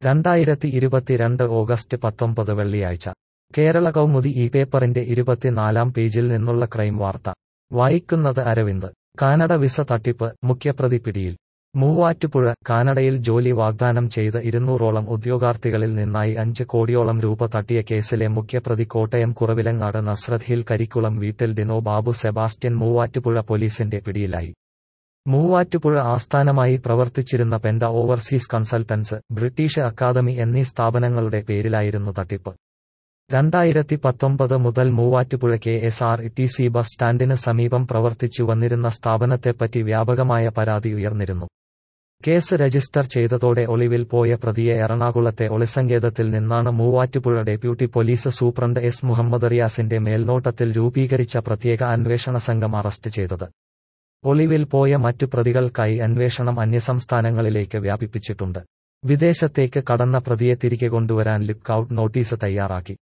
രണ്ടായിരത്തി ഇരുപത്തിരണ്ട് ഓഗസ്റ്റ് പത്തൊമ്പത് വെള്ളിയാഴ്ച കേരള കൗമുദി ഈ പേപ്പറിന്റെ ഇരുപത്തിനാലാം പേജിൽ നിന്നുള്ള ക്രൈം വാർത്ത വായിക്കുന്നത് അരവിന്ദ് കാനഡ വിസ തട്ടിപ്പ് മുഖ്യപ്രതി പിടിയിൽ മൂവാറ്റുപുഴ കാനഡയിൽ ജോലി വാഗ്ദാനം ചെയ്ത് ഇരുന്നൂറോളം ഉദ്യോഗാർത്ഥികളിൽ നിന്നായി അഞ്ച് കോടിയോളം രൂപ തട്ടിയ കേസിലെ മുഖ്യപ്രതി കോട്ടയം കുറവിലങ്ങാട് നസ്രത് ഹിൽ കരിക്കുളം വീട്ടിൽ ഡിനോ ബാബു സെബാസ്റ്റ്യൻ മൂവാറ്റുപുഴ പോലീസിന്റെ പിടിയിലായി മൂവാറ്റുപുഴ ആസ്ഥാനമായി പ്രവർത്തിച്ചിരുന്ന Penda overseas consultants British academy എന്നീ സ്ഥാപനങ്ങളുടെ പേരിലായിരുന്നു തട്ടിപ്പ് രണ്ടായിരത്തി പത്തൊമ്പത് മുതൽ Muvattupuzha K S R T C bus സ്റ്റാൻഡിന് സമീപം പ്രവർത്തിച്ചു വന്നിരുന്ന സ്ഥാപനത്തെപ്പറ്റി വ്യാപകമായ പരാതി ഉയർന്നിരുന്നു കേസ് രജിസ്റ്റർ ചെയ്തതോടെ ഒളിവിൽ പോയ പ്രതിയെ എറണാകുളത്തെ ഒളിസങ്കേതത്തിൽ നിന്നാണ് Muvattupuzha deputy police superintendent S Muhammad റിയാസിന്റെ മേൽനോട്ടത്തിൽ രൂപീകരിച്ച പ്രത്യേക അന്വേഷണ സംഘം അറസ്റ്റ് ചെയ്തത് ഒളിവിൽ പോയ മറ്റു പ്രതികൾക്കായി അന്വേഷണം അന്യസംസ്ഥാനങ്ങളിലേക്ക് വ്യാപിപ്പിച്ചിട്ടുണ്ട് വിദേശത്തേക്ക് കടന്ന പ്രതിയെ തിരികെ കൊണ്ടുവരാൻ ലുക്ക് ഔട്ട് നോട്ടീസ് തയ്യാറാക്കി